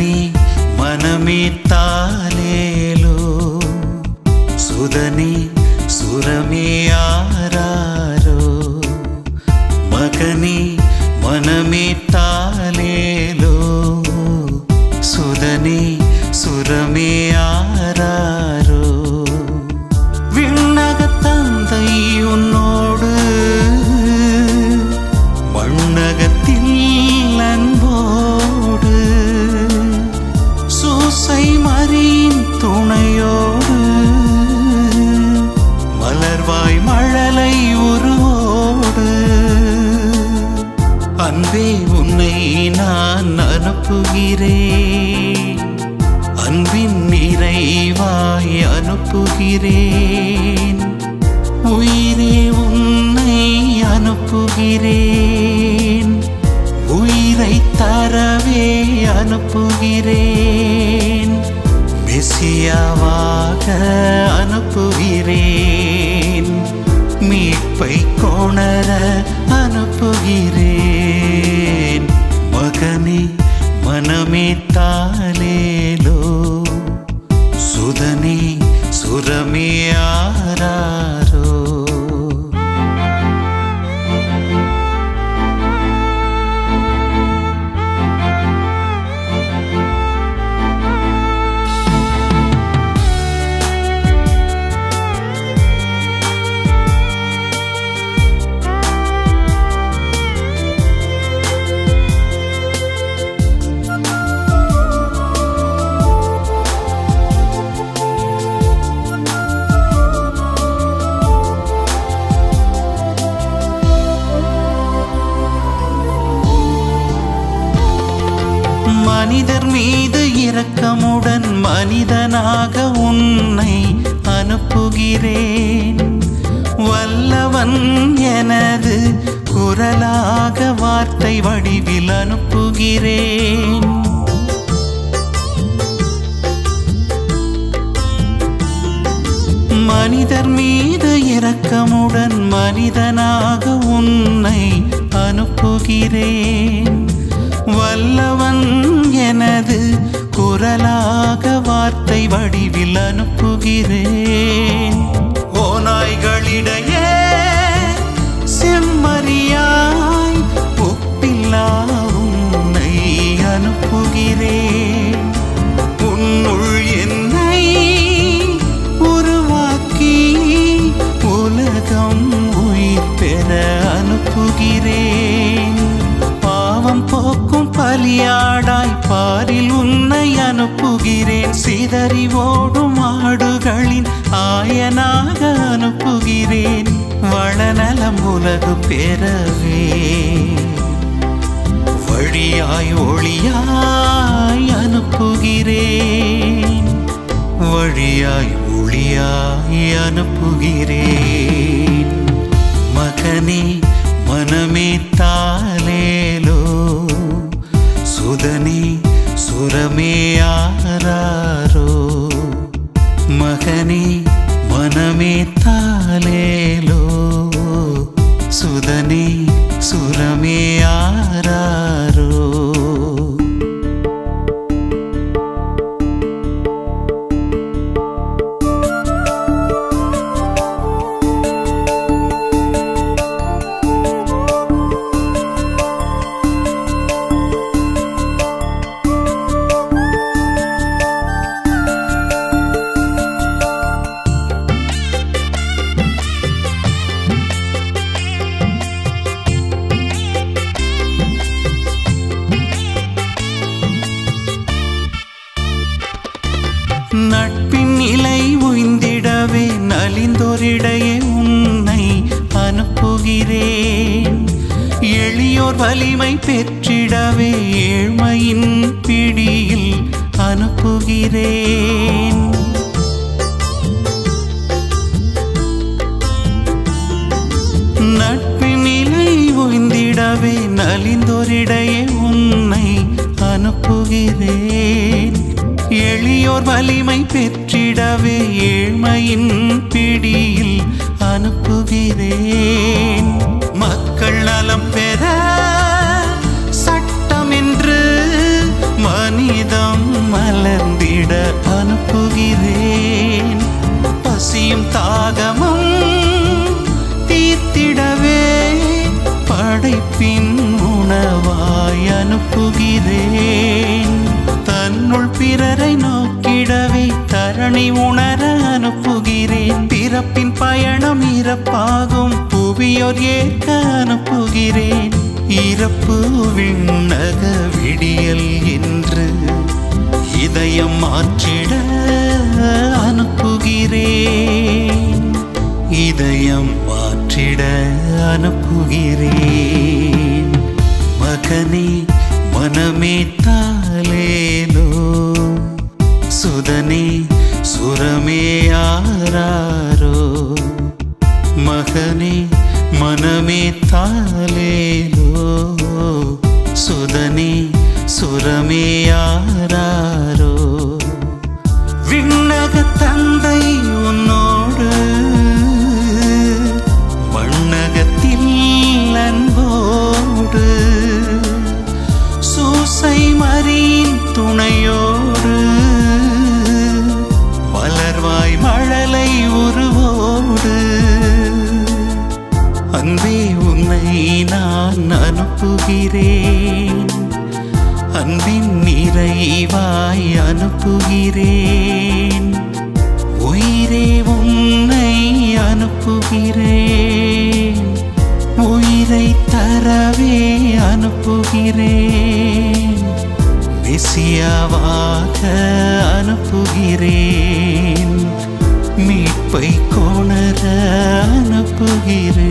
సుధని మనమే తాలేలో సుధని సురమే ఆరారో మగని మనమే తాలేలో சுதனே சுரமே ஆராரோ விண்ணக தந்தை உன்னோடு மண்ணகத்தில் அன்போடு சூசை மறியின் துணையோடு மலர்வாய் மழலை உருவோடு அன்பே உன்னை நான் அனுப்புகிறேன் அன்பின் நிறைவாய் அனுப்புகிறேன் உயிரே உன்னை அனுப்புகிறேன் உயிரை தரவே அனுப்புகிறேன் மெசியாவாக அனுப்புகிறேன் மீட்பை கொணர அனுப்புகிறேன் மகனே மனமே தாலேலோ சுதனே சுரமே ஆராரோ மனிதர் மீது இரக்கமுடன் மனிதனாக உன்னை அனுப்புகிறேன் வல்லவன் எனது குரலாக வார்த்தை வடிவில் அனுப்புகிறேன் மனிதர் மீது இரக்கமுடன் மனிதனாக உன்னை அனுப்புகிறேன் வல்லவன் எனது குரலாக வார்த்தை வடிவில் அனுப்புகிறேன் ஓநாய்களிடையே செம்மறியாய் ஒப்பில்லா உன்னை அனுப்புகிறேன் உன்னுள் என்னை உருவாக்கி உலகம் உயிர் பெற அனுப்புகிறேன் பாவம் போக்கும் பலியாடாய் பாரில் உன்னை அனுப்புகிறேன் சிதறி ஓடும் ஆடுகளின் ஆயனாக அனுப்புகிறேன் வளநலம் உலகு பெறவே வழியாய் ஒளியாய் அனுப்புகிறேன் வழியாய் ஒளியாய் அனுப்புகிறேன் மகனே மனமே தாலேலோ சுதனே சுரமே ஆராரோ மகனே மனமே தாலேலோ சுதனே சுரமே ஆராரோ நட்பின் நிலை உய்ந்திடவே நலிந்தோரிடையே உன்னை அனுப்புகிறேன் எளியோர் வலிமை பெற்றிடவே ஏழ்மையின் பிடியில் அனுப்புகிறேன் நட்பின் நிலை உய்ந்திடவே நலிந்தோரிடையே உன்னை அனுப்புகிறேன் எளியோர் வலிமை பெற்றிடவே ஏழ்மையின் பிடியில் அனுப்புகிறேன் மக்கள் நலம் பெற சட்டம் என்று மனிதம் கண்கள் பிறரை நோக்கிடவே தரணி உணர அனுப்புகிறேன் பிறப்பின் பயணம் இறப்பாகும் புவியோர் ஏற்க அனுப்புகிறேன் இறப்பு விண்ணக விடியல் என்று இதயம் மாற்றிட அனுப்புகிறேன் இதயம் மாற்றிட அனுப்புகிறேன் மகனே மனமே தாலேலோ சுதனே சுரமே ஆராரோ மகனே மனமே தாலேலோ சுதனே சுரமே ஆராரோ விண்ணக தந்தை உன்னோடு மண்ணகத்தில் அன்போடு சூசை மறியின் துணையோடு மலர்வாய் மழலை உருவோடு அன்பே உன்னை நான் அனுப்புகிறேன் அன்பின் நிறைவாய் அனுப்புகிறேன் உயிரே உன்னை அனுப்புகிறேன் உயிரை தரவே அனுப்புகிறேன் மெசியாவாக அனுப்புகிறேன் மீட்பை கொணர அனுப்புகிறேன்